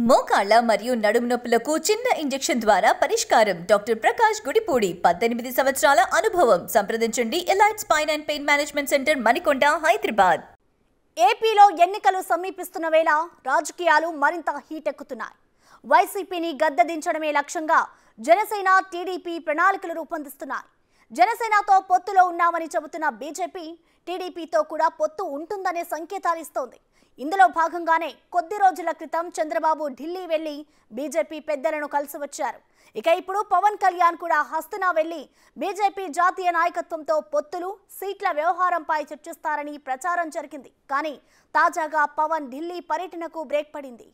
మోకాళ్ల మరియు నడుము నొప్పులకు చిన్న ఇంజెక్షన్ ద్వారా పరిష్కారం డాక్టర్ ప్రకాష్ గుడిపూడి పద్దెనిమిది సంవత్సరాల అనుభవం సంప్రదించండి elite spine and pain management centre Manikonda Hyderabad ఏపీలో ఎన్నికలు సమీపిస్తున్న వేళ రాజకీయాలు మరింత హీటెక్కుతున్నాయి వైసీపీని గద్దెదించడమే లక్ష్యంగా జనసేన టీడీపీ ప్రణాళికలు రూపొందిస్తున్నాయి జనసేనతో పొత్తులో ఉన్నామని చెబుతున్న బీజేపీ టీడీపీతో కూడా పొత్తు ఉంటుందనే సంకేతాలు ఇస్తోంది ఇందులో భాగంగానే కొద్ది రోజుల క్రితం చంద్రబాబు ఢిల్లీ వెళ్లి బీజేపీ పెద్దలను కలిసి వచ్చారు ఇక ఇప్పుడు పవన్ కళ్యాణ్ కూడా హస్తనా వెళ్లి బీజేపీ జాతీయ నాయకత్వంతో పొత్తులు సీట్ల వ్యవహారంపై చర్చిస్తారని ప్రచారం జరిగింది కానీ తాజాగా పవన్ ఢిల్లీ పర్యటనకు బ్రేక్ పడింది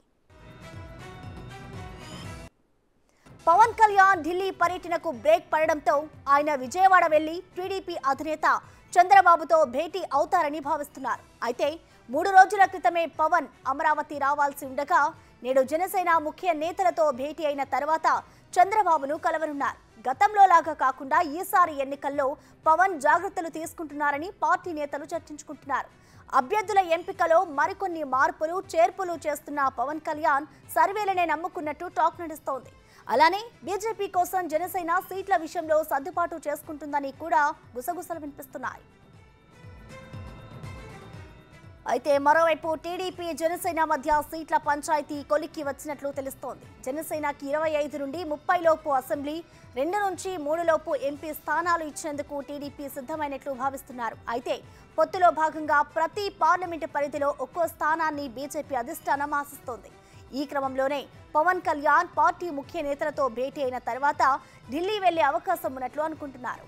పవన్ కళ్యాణ్ ఢిల్లీ పర్యటనకు బ్రేక్ పడడంతో ఆయన విజయవాడ వెళ్లి టీడీపీ అధినేత చంద్రబాబుతో భేటీ అవుతారని భావిస్తున్నారు అయితే మూడు రోజుల క్రితమే పవన్ అమరావతి రావాల్సి ఉండగా నేడు జనసేన ముఖ్య నేతలతో భేటీ అయిన తర్వాత చంద్రబాబును కలవనున్నారు గతంలో లాగా కాకుండా ఈసారి ఎన్నికల్లో పవన్ జాగ్రత్తలు తీసుకుంటున్నారని పార్టీ నేతలు చర్చించుకుంటున్నారు అభ్యర్థుల ఎంపికలో మరికొన్ని మార్పులు చేర్పులు చేస్తున్న పవన్ కళ్యాణ్ సర్వేలనే నమ్ముకున్నట్టు టాక్ నడుస్తోంది అలానే బీజేపీ కోసం జనసేన సీట్ల విషయంలో సర్దుబాటు చేసుకుంటుందని కూడా గుసగుసలు వినిపిస్తున్నాయి అయితే మరోవైపు టీడీపీ జనసేన మధ్య సీట్ల పంచాయతీ కొలిక్కి వచ్చినట్లు తెలుస్తోంది జనసేనకి ఇరవై ఐదు నుండి ముప్పై లోపు అసెంబ్లీ రెండు నుంచి మూడు లోపు ఎంపీ స్థానాలు ఇచ్చేందుకు టీడీపీ సిద్ధమైనట్లు భావిస్తున్నారు అయితే పొత్తులో భాగంగా ప్రతి పార్లమెంటు పరిధిలో ఒక్కో స్థానాన్ని బీజేపీ అధిష్టానం ఆశిస్తోంది ఈ క్రమంలోనే పవన్ కళ్యాణ్ పార్టీ ముఖ్య నేతలతో భేటీ అయిన తర్వాత ఢిల్లీ వెళ్లే అవకాశం ఉన్నట్లు అనుకుంటున్నారు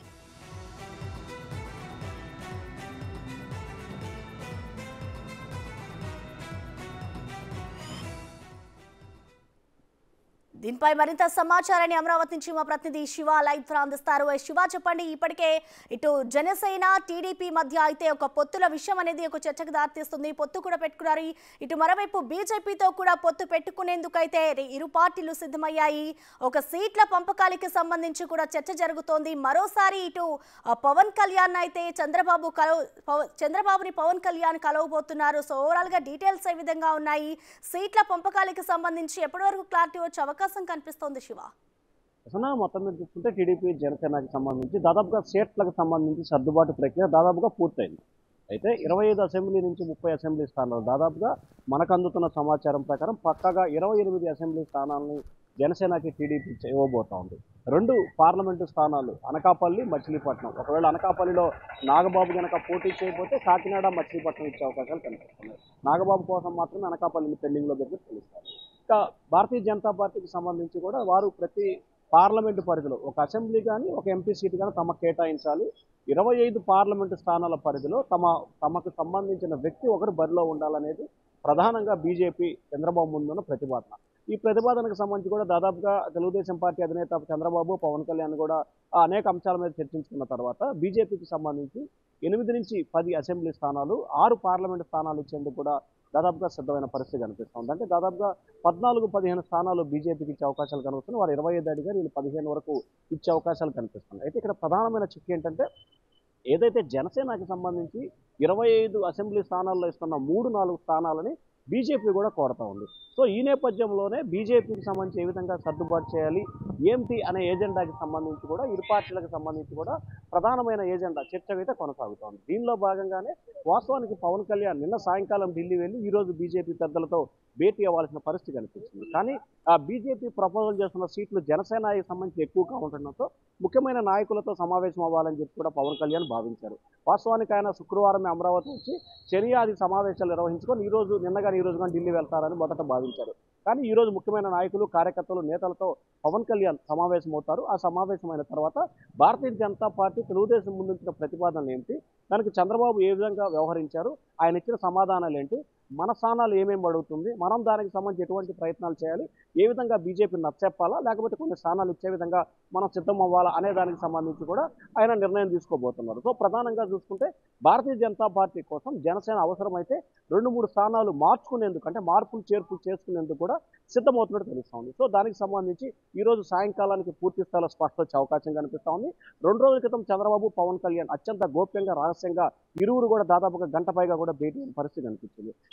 దీనిపై మరింత సమాచారాన్ని అమరావతి నుంచి మా ప్రతినిధి శివ లైవ్ ద్వారా అందిస్తారు ఏ శివ చెప్పండి ఇప్పటికే ఇటు జనసేన టీడీపీ మధ్య అయితే ఒక పొత్తుల విషయం అనేది ఒక చర్చకు దారితీస్తుంది పొత్తు కూడా పెట్టుకున్నారు ఇటు మరోవైపు బీజేపీతో కూడా పొత్తు పెట్టుకునేందుకైతే ఇరు పార్టీలు సిద్ధమయ్యాయి ఒక సీట్ల పంపకాలకి సంబంధించి కూడా చర్చ జరుగుతోంది మరోసారి ఇటు ఆ, పవన్ కళ్యాణ్ అయితే చంద్రబాబు కలవ పవ- చంద్రబాబుని పవన్ కళ్యాణ్ కలవబోతున్నారు సో ఓవరాల్ గా డీటెయిల్స్ ఏ విధంగా ఉన్నాయి సీట్ల పంపకాలకి సంబంధించి ఎప్పటి వరకు క్లారిటీ వచ్చే అవకాశం కనిపిస్తోంది శివ అసలు మొత్తం మీద చూసుకుంటే టీడీపీ జనసేనకి సంబంధించి దాదాపుగా సీట్లకు సంబంధించి సర్దుబాటు ప్రక్రియ దాదాపుగా పూర్తయింది అయితే ఇరవై ఐదు అసెంబ్లీ నుంచి ముప్పై అసెంబ్లీ స్థానాలు దాదాపుగా మనకు అందుతున్న సమాచారం ప్రకారం పక్కగా ఇరవై ఎనిమిది అసెంబ్లీ స్థానాలని జనసేనకి టీడీపీ ఇవ్వబోతా ఉంది రెండు పార్లమెంటు స్థానాలు అనకాపల్లి మచిలీపట్నం ఒకవేళ అనకాపల్లిలో నాగబాబు కనుక పోటీ చేయకపోతే కాకినాడ మచిలీపట్నం ఇచ్చే అవకాశాలు కనిపిస్తున్నాయి నాగబాబు కోసం మాత్రమే అనకాపల్లిని పెండింగ్లో పెట్టి తెలుస్తారు ఇంకా భారతీయ జనతా పార్టీకి సంబంధించి కూడా వారు ప్రతి పార్లమెంటు పరిధిలో ఒక అసెంబ్లీ కానీ ఒక ఎంపీ సీట్ కానీ తమ కేటాయించాలి ఇరవై ఐదు పార్లమెంటు స్థానాల పరిధిలో తమ తమకు సంబంధించిన వ్యక్తి ఒకరు బరిలో ఉండాలనేది ప్రధానంగా బీజేపీ చంద్రబాబు ముందున్న ప్రతిపాదన ఈ ప్రతిపాదనకు సంబంధించి కూడా దాదాపుగా తెలుగుదేశం పార్టీ అధినేత చంద్రబాబు పవన్ కళ్యాణ్ కూడా ఆ అనేక అంశాల మీద చర్చించుకున్న తర్వాత బీజేపీకి సంబంధించి ఎనిమిది నుంచి పది అసెంబ్లీ స్థానాలు ఆరు పార్లమెంటు స్థానాలు ఇచ్చేందుకు కూడా దాదాపుగా సిద్ధమైన పరిస్థితి కనిపిస్తుంది అంటే దాదాపుగా పద్నాలుగు పదిహేను స్థానాలు బీజేపీకి ఇచ్చే అవకాశాలు కనిపిస్తున్నాయి వారు ఇరవై ఐదు అడిగారు వీళ్ళు పదిహేను వరకు ఇచ్చే అవకాశాలు కనిపిస్తున్నాయి అయితే ఇక్కడ ప్రధానమైన చిక్ ఏంటంటే ఏదైతే జనసేనకి సంబంధించి ఇరవై ఐదు అసెంబ్లీ స్థానాల్లో ఇస్తున్న మూడు నాలుగు స్థానాలని బీజేపీ కూడా కోరుతా ఉంది సో ఈ నేపథ్యంలోనే బీజేపీకి సంబంధించి ఏ విధంగా సర్దుబాటు చేయాలి ఏంటి అనే ఏజెండాకి సంబంధించి కూడా ఇరు పార్టీలకు సంబంధించి కూడా ప్రధానమైన ఏజెండా చర్చ అయితే కొనసాగుతోంది దీనిలో భాగంగానే వాస్తవానికి పవన్ కళ్యాణ్ నిన్న సాయంకాలం ఢిల్లీ వెళ్ళి ఈ రోజు బీజేపీ పెద్దలతో భేటీ అవ్వాల్సిన పరిస్థితి కనిపిస్తుంది కానీ ఆ బీజేపీ ప్రపోజల్ చేస్తున్న సీట్లు జనసేనకి సంబంధించి ఎక్కువగా ఉండడంతో ముఖ్యమైన నాయకులతో సమావేశం అవ్వాలని చెప్పి కూడా పవన్ కళ్యాణ్ భావించారు వాస్తవానికి ఆయన శుక్రవారమే అమరావతి వచ్చి శని ఆది సమావేశాలు నిర్వహించుకొని ఈ రోజు నిన్న కానీ ఈ రోజు కానీ ఢిల్లీ వెళ్తారని మొదట భావించారు కానీ ఈ రోజు ముఖ్యమైన నాయకులు కార్యకర్తలు నేతలతో పవన్ కళ్యాణ్ సమావేశం అవుతారు ఆ సమావేశమైన తర్వాత భారతీయ జనతా పార్టీ తెలుగుదేశం ముందుంచిన ప్రతిపాదనలు ఏంటి దానికి చంద్రబాబు ఏ విధంగా వ్యవహరించారు ఆయన ఇచ్చిన సమాధానాలు ఏంటి మన స్థానాలు ఏమేమి అడుగుతుంది మనం దానికి సంబంధించి ఎటువంటి ప్రయత్నాలు చేయాలి ఏ విధంగా బీజేపీ నచ్చచెప్పాలా లేకపోతే కొన్ని స్థానాలు ఇచ్చే విధంగా మనం సిద్ధం అవ్వాలా అనే దానికి సంబంధించి కూడా ఆయన నిర్ణయం తీసుకోబోతున్నారు సో ప్రధానంగా చూసుకుంటే భారతీయ జనతా పార్టీ కోసం జనసేన అవసరమైతే రెండు మూడు స్థానాలు మార్చుకునేందుకు అంటే మార్పులు చేర్పులు చేసుకునేందుకు కూడా సిద్ధమవుతున్నట్టు తెలుస్తోంది సో దానికి సంబంధించి ఈ రోజు సాయంకాలానికి పూర్తి స్థాయిలో స్పష్ట వచ్చే అవకాశం కనిపిస్తా ఉంది రెండు రోజుల క్రితం చంద్రబాబు పవన్ కళ్యాణ్ అత్యంత గోప్యంగా రహస్యంగా ఇరువురు కూడా దాదాపుగా గంట పైగా కూడా భేటీ అయిన పరిస్థితి కనిపించింది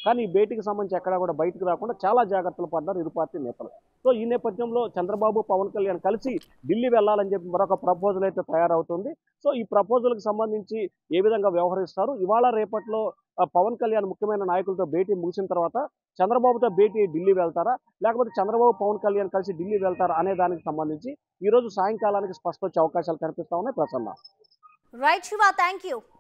కానీ ఈ భేటీకి సంబంధించి ఎక్కడా కూడా బయటకు రాకుండా చాలా జాగ్రత్తలు పడ్డారు ఇరు పార్టీ నేతలు సో ఈ నేపథ్యంలో చంద్రబాబు పవన్ కళ్యాణ్ కలిసి ఢిల్లీ వెళ్ళాలని చెప్పి మరొక ప్రపోజల్ అయితే తయారవుతుంది సో ఈ ప్రపోజల్కి సంబంధించి ఏ విధంగా వ్యవహరిస్తారు ఇవాళ రేపట్లో ఆ, పవన్ కళ్యాణ్ ముఖ్యమైన నాయకులతో భేటీ ముగిసిన తర్వాత చంద్రబాబుతో భేటీ ఢిల్లీ వెళ్తారా లేకపోతే చంద్రబాబు పవన్ కళ్యాణ్ కలిసి ఢిల్లీ వెళ్తారా అనే దానికి సంబంధించి ఈ రోజు సాయంకాలానికి స్పష్ట వచ్చే అవకాశాలు కనిపిస్తా ఉన్నాయి Prasanna right Shiva thank you